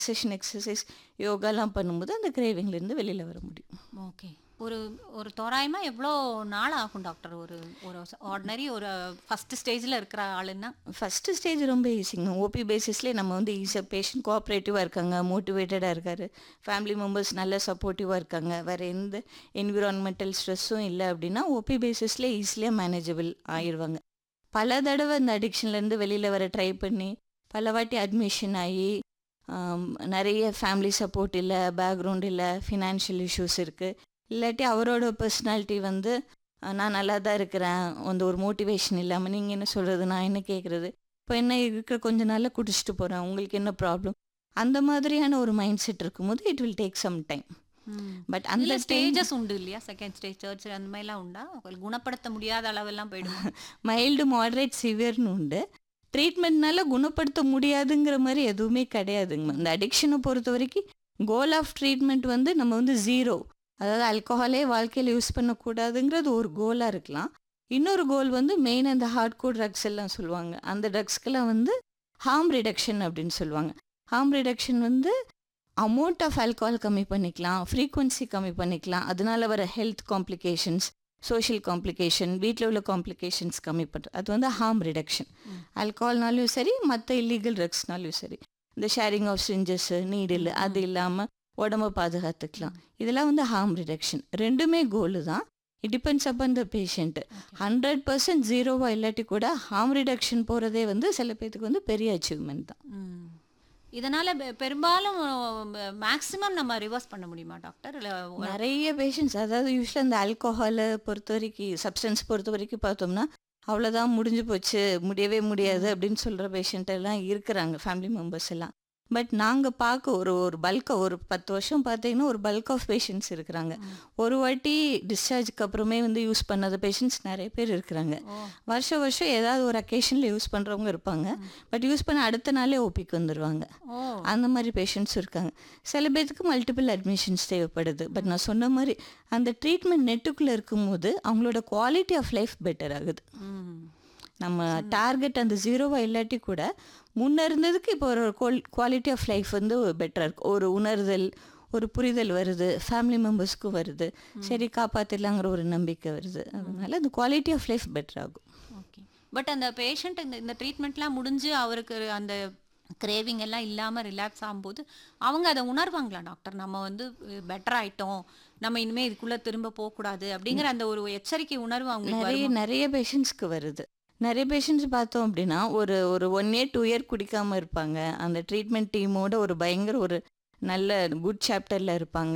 Relaxation exercise யோகாலாம் பண்ணும்போது அந்த கிரேவிங்லேருந்து வெளியில் வர முடியும் ஓகே ஒரு ஒரு தோராயமா எவ்வளோ நாள் ஆகும் டாக்டர் ஒரு ஒரு ஆர்டினரி ஒரு ஃபர்ஸ்ட் ஸ்டேஜ்ல இருக்கிற ஆளுன்னா ஃபஸ்ட்டு ஸ்டேஜ் ரொம்ப ஈஸிங்க ஓபி பேசிஸ்லேயே நம்ம வந்து ஈஸியாக பேஷண்ட் கோஆப்ரேட்டிவாக இருக்காங்க மோட்டிவேட்டடாக இருக்காரு ஃபேமிலி மெம்பர்ஸ் நல்ல சப்போர்ட்டிவாக இருக்காங்க வேறு எந்த என்விரான்மெண்டல் ஸ்ட்ரெஸ்ஸும் இல்லை அப்படின்னா ஓபி பேசிஸ்லேயே ஈஸியாக மேனேஜபிள் ஆயிடுவாங்க பல தடவை இந்த அடிக்ஷன்லேருந்து வெளியில் வர ட்ரை பண்ணி பல வாட்டி அட்மிஷன் ஆகி ஆம், நிறைய ஃபேமிலி சப்போர்ட் இல்லை பேக்ரவுண்ட் இல்லை ஃபினான்ஷியல் இஷ்யூஸ் இருக்குது இல்லாட்டி அவரோட பர்சனாலிட்டி வந்து அஹ், நான் நல்லா தான் இருக்கிறேன் அந்த ஒரு மோட்டிவேஷன் இல்லாமல் நீங்கள் என்ன சொல்கிறது நான் என்ன கேட்குறது இப்போ என்ன இருக்கிற கொஞ்ச நாளில் குடிச்சிட்டு போகிறேன் உங்களுக்கு என்ன ப்ராப்ளம் அந்த மாதிரியான ஒரு மைண்ட் செட் இருக்கும்போது it will take some time but அந்த அந்த stage- ஸ்டேஜஸ் உண்டு இல்லையா செகண்ட் ஸ்டேஜ் தேர்ட் ஸ்டேஜ் அந்த மாதிரிலாம் உண்டா உங்களுக்கு குணப்படுத்த முடியாத அளவெல்லாம் போயிடும் மைல்டு மாடரேட் சிவியர்னு உண்டு ட்ரீட்மெண்ட்னால குணப்படுத்த முடியாதுங்கிற மாதிரி எதுவுமே கிடையாதுங்க இந்த அடிக்ஷனை பொறுத்த வரைக்கும் கோல் ஆஃப் ட்ரீட்மெண்ட் வந்து நம்ம வந்து ஜீரோ அதாவது ஆல்கஹாலே வாழ்க்கையில் யூஸ் பண்ணக்கூடாதுங்கிறது ஒரு கோலாக இருக்கலாம் இன்னொரு கோல் வந்து மெயின் அந்த ஹார்ட் கோட் ட்ரக்ஸ் எல்லாம் சொல்லுவாங்க அந்த ட்ரக்ஸ்க்கெல்லாம் வந்து ஹார்ம் ரிடக்ஷன் அப்படின்னு சொல்லுவாங்க ஹார்ம் ரிடக்ஷன் வந்து அமௌண்ட் ஆஃப் ஆல்கஹால் கம்மி பண்ணிக்கலாம் ஃப்ரீக்வன்சி கம்மி பண்ணிக்கலாம் அதனால வர ஹெல்த் காம்ப்ளிகேஷன்ஸ் சோஷியல் காம்ப்ளிகேஷன் வீட்டில் உள்ள காம்ப்ளிகேஷன்ஸ் கம்மி பண்ணுறது அது வந்து ஹார்ம் ரிடக்ஷன் ஆல்கஹால்னாலும் சரி மற்ற இல்லீகல் ட்ரக்ஸ்னாலும் சரி இந்த ஷேரிங் ஆஃப் ஸ்ட்ரிஞ்சஸ் நீடில் அது இல்லாமல் உடம்ப பாதுகாத்துக்கலாம் இதெல்லாம் வந்து ஹார்ம் ரிடக்ஷன் ரெண்டுமே கோலு தான் இட் டிபெண்ட்ஸ் அப்பன் த பேஷண்ட் ஹண்ட்ரட் பர்சன்ட் ஜீரோவாக இல்லாட்டி கூட ஹார்ம் ரிடக்ஷன் போகிறதே வந்து சில பேத்துக்கு வந்து பெரிய அச்சீவ்மெண்ட் தான் ம். இதனால பெ- பெரும்பாலும் மேக்ஸிமம் நம்ம ரிவர்ஸ் பண்ண முடியுமா டாக்டர் இல்ல ஒரு- நிறைய பேஷண்ட்ஸ் அதாவது யூஸ்வலாக இந்த ஆல்கோஹாலை பொறுத்த வரைக்கும் சப்ஸ்டன்ஸ் பொறுத்த வரைக்கும் பார்த்தோம்னா அவ்வளோதான் முடிஞ்சு போச்சு முடியவே முடியாது அப்படின்னு சொல்கிற பேஷண்ட் எல்லாம் இருக்கிறாங்க ஃபேமிலி மெம்பர்ஸ் எல்லாம் பட் நாங்கள் பார்க்க ஒரு ஒரு பல்க் ஒரு பத்து வருஷம் பார்த்தீங்கன்னா ஒரு பல்க் ஆஃப் பேஷண்ட்ஸ் இருக்கிறாங்க ஒரு வாட்டி டிஸ்சார்ஜ்க்கு அப்புறமே வந்து யூஸ் பண்ணாத பேஷண்ட்ஸ் நிறைய பேர் இருக்கிறாங்க ஓ. வருஷம் வருஷம் ஏதாவது ஒரு அக்கேஷனில் யூஸ் பண்ணுறவங்க இருப்பாங்க பட் யூஸ் பண்ண அடுத்த நாளே ஓபிக்கு வந்துடுவாங்க ஓ அந்த மாதிரி பேஷண்ட்ஸ் இருக்காங்க சில பேர்த்துக்கு மல்டிபிள் அட்மிஷன்ஸ் தேவைப்படுது பட் நான் சொன்ன மாதிரி அந்த ட்ரீட்மெண்ட் நெட்டுக்குள்ளே இருக்கும்போது அவங்களோட குவாலிட்டி ஆஃப் லைஃப் பெட்டர் ஆகுது ம். நம்ம டார்கெட் அந்த ஜீரோவாக இல்லாட்டி கூட முன்ன இருந்ததுக்கு இப்போ ஒரு குவாலிட்டி ஆஃப் லைஃப் வந்து பெட்டராக இருக்கு ஒரு உணர்தல் ஒரு புரிதல் வருது ஃபேமிலி மெம்பர்ஸ்க்கும் வருது சரி காப்பாற்றிடலாங்கிற ஒரு நம்பிக்கை வருது அதனால அந்த குவாலிட்டி ஆஃப் லைஃப் பெட்டர் ஆகும் ஓகே பட் அந்த பேஷண்ட் இந்த இந்த ட்ரீட்மெண்ட்லாம் முடிஞ்சு அவருக்கு அந்த கிரேவிங் எல்லாம் இல்லாமல் ரிலாக்ஸ் ஆகும்போது அவங்க அதை உணர்வாங்களா டாக்டர் நம்ம வந்து பெட்டர் ஆயிட்டோம் நம்ம இனிமே இதுக்குள்ள திரும்ப போகக்கூடாது அப்படிங்கிற அந்த ஒரு எச்சரிக்கை உணர்வு அவங்களுக்கு நிறைய வருமா? நிறைய பேஷண்ட்ஸ்க்கு வருது நிறைய பேஷண்ட்ஸ் பார்த்தோம் அப்படின்னா ஒரு ஒரு ஒன் இயர் டூ இயர் குடிக்காம இருப்பாங்க அந்த ட்ரீட்மெண்ட் டீமோட ஒரு பயங்கர ஒரு நல்ல குட் சாப்டரில் இருப்பாங்க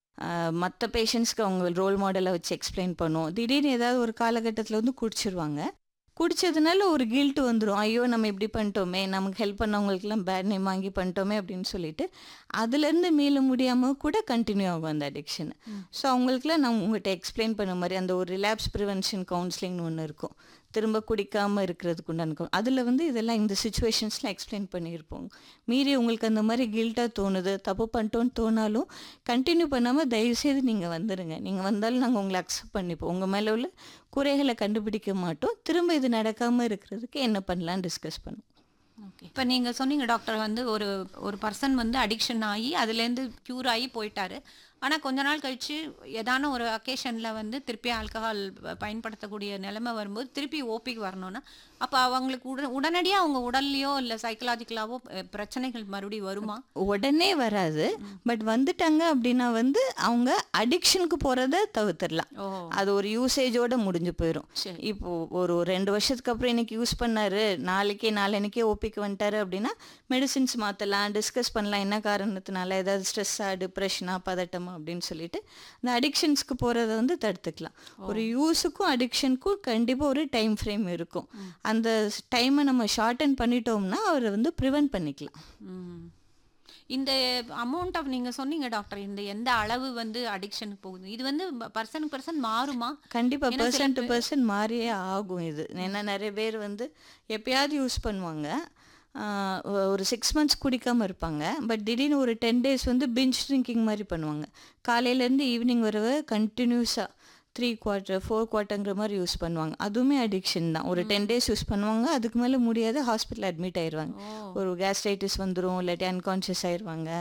மற்ற பேஷண்ட்ஸ்க்கு அவங்க ரோல் மாடலை வச்சு எக்ஸ்பிளைன் பண்ணும் திடீர்னு ஏதாவது ஒரு காலகட்டத்தில் வந்து குடிச்சிருவாங்க குடிச்சதுனால ஒரு கில்ட் வந்துடும் ஐயோ நம்ம இப்படி பண்ணிட்டோமே நமக்கு ஹெல்ப் பண்ணவங்களுக்குலாம் பேட் நேம் வாங்கி பண்ணிட்டோமே அப்படின்னு சொல்லிட்டு அதுலேருந்து மீள முடியாமல் கூட கண்டினியூ ஆகும் அந்த அடிக்ஷன் ஸோ அவங்களுக்குலாம் நான் உங்கள்கிட்ட எக்ஸ்பிளைன் பண்ண மாதிரி அந்த ஒரு ரிலாப்ஸ் ப்ரிவென்ஷன் கவுன்சிலிங்னு ஒன்று இருக்கும் திரும்ப குடிக்காமல் இருக்கிறதுக்கு உண்டான அதில் வந்து இதெல்லாம் இந்த சுச்சுவேஷன்ஸ்லாம் எக்ஸ்பிளைன் பண்ணியிருப்போம் மீறி உங்களுக்கு அந்த மாதிரி கில்ட்டாக தோணுது தப்பு பண்ணிட்டோன்னு தோணாலும் கண்டினியூ பண்ணாமல் தயவுசெய்து நீங்கள் வந்துடுங்க நீங்கள் வந்தாலும் நாங்கள் உங்களை அக்செப்ட் பண்ணிப்போம் உங்கள் மேலே உள்ள குறைகளை கண்டுபிடிக்க மாட்டோம் திரும்ப இது நடக்காமல் இருக்கிறதுக்கு என்ன பண்ணலான்னு டிஸ்கஸ் பண்ணுவோம் ஓகே இப்போ நீங்கள் சொன்னீங்க டாக்டர் வந்து ஒரு ஒரு பர்சன் வந்து அடிக்ஷன் ஆகி அதுலேருந்து க்யூர் ஆகி போயிட்டாரு ஆனால் கொஞ்ச நாள் கழிச்சு ஏதான ஒரு அக்கேஷனில் வந்து திருப்பி ஆல்கஹால் பயன்படுத்தக்கூடிய நிலைமை வரும்போது திருப்பி ஓபிக்கு வரணும்னா அப்போ அவங்களுக்கு உட உடனடியாக அவங்க உடல்லையோ இல்லை சைக்கலாஜிக்கலாவோ பிரச்சனைகள் மறுபடியும் வருமா உடனே வராது பட் வந்துட்டாங்க அப்படின்னா வந்து அவங்க அடிக்ஷனுக்கு போகிறத தவிர்த்துடலாம் ஓ அது ஒரு யூசேஜோட முடிஞ்சு போயிடும் சரி இப்போ ஒரு ரெண்டு வருஷத்துக்கு அப்புறம் இன்னைக்கு யூஸ் பண்ணாரு நாளைக்கே நாளைக்கே ஓபிக்கு வந்துட்டாரு அப்படின்னா மெடிசின்ஸ் மாற்றலாம் டிஸ்கஸ் பண்ணலாம் என்ன காரணத்தினால ஏதாவது ஸ்ட்ரெஸ்ஸா டிப்ரெஷனா பதட்டமா அப்படின்னு சொல்லிட்டு இந்த அடிக்ஷன்ஸ்க்கு போகிறத வந்து தடுத்துக்கலாம் ஒரு யூஸுக்கும் அடிக்ஷனுக்கும் கண்டிப்பாக ஒரு டைம் ஃப்ரேம் இருக்கும் அந்த டைமை நம்ம ஷார்டன் பண்ணிட்டோம்னா அவரை வந்து ப்ரிவென்ட் பண்ணிக்கலாம் ம். இந்த அமௌண்ட் ஆஃப் நீங்கள் சொன்னீங்க டாக்டர் இந்த எந்த அளவு வந்து அடிக்ஷனுக்கு போகுது இது வந்து பர்சனுக்கு பர்சன் மாறுமா கண்டிப்பா ஏன்னா சில பர்சன் டு பர்சன் மாறியே ஆகும் இது ஏன்னா நிறைய பேர் வந்து எப்பயாவது யூஸ் பண்ணுவாங்க ஆஹ் ஒ- ஒரு சிக்ஸ் மந்த்ஸ் குடிக்காம இருப்பாங்க பட் திடீர்னு ஒரு டென் டேஸ் வந்து பிஞ்ச் ட்ரிங்கிங் மாதிரி பண்ணுவாங்க காலையிலேருந்து ஈவினிங் வரவ கண்டினியூஸாக த்ரீ குவார்ட்டர் ஃபோர் குவார்ட்டர்ங்கிற மாதிரி யூஸ் பண்ணுவாங்க அதுவுமே அடிக்ஷன் தான் ஒரு டென் டேஸ் யூஸ் பண்ணுவாங்க அதுக்கு மேலே முடியாது ஹாஸ்பிட்டல் அட்மிட் ஆயிடுவாங்க ஓ ஒரு கேஸ்ட்ரைட்டிஸ் வந்துடும் இல்லாட்டி அன்கான்ஷியஸ் ஆயிடுவாங்க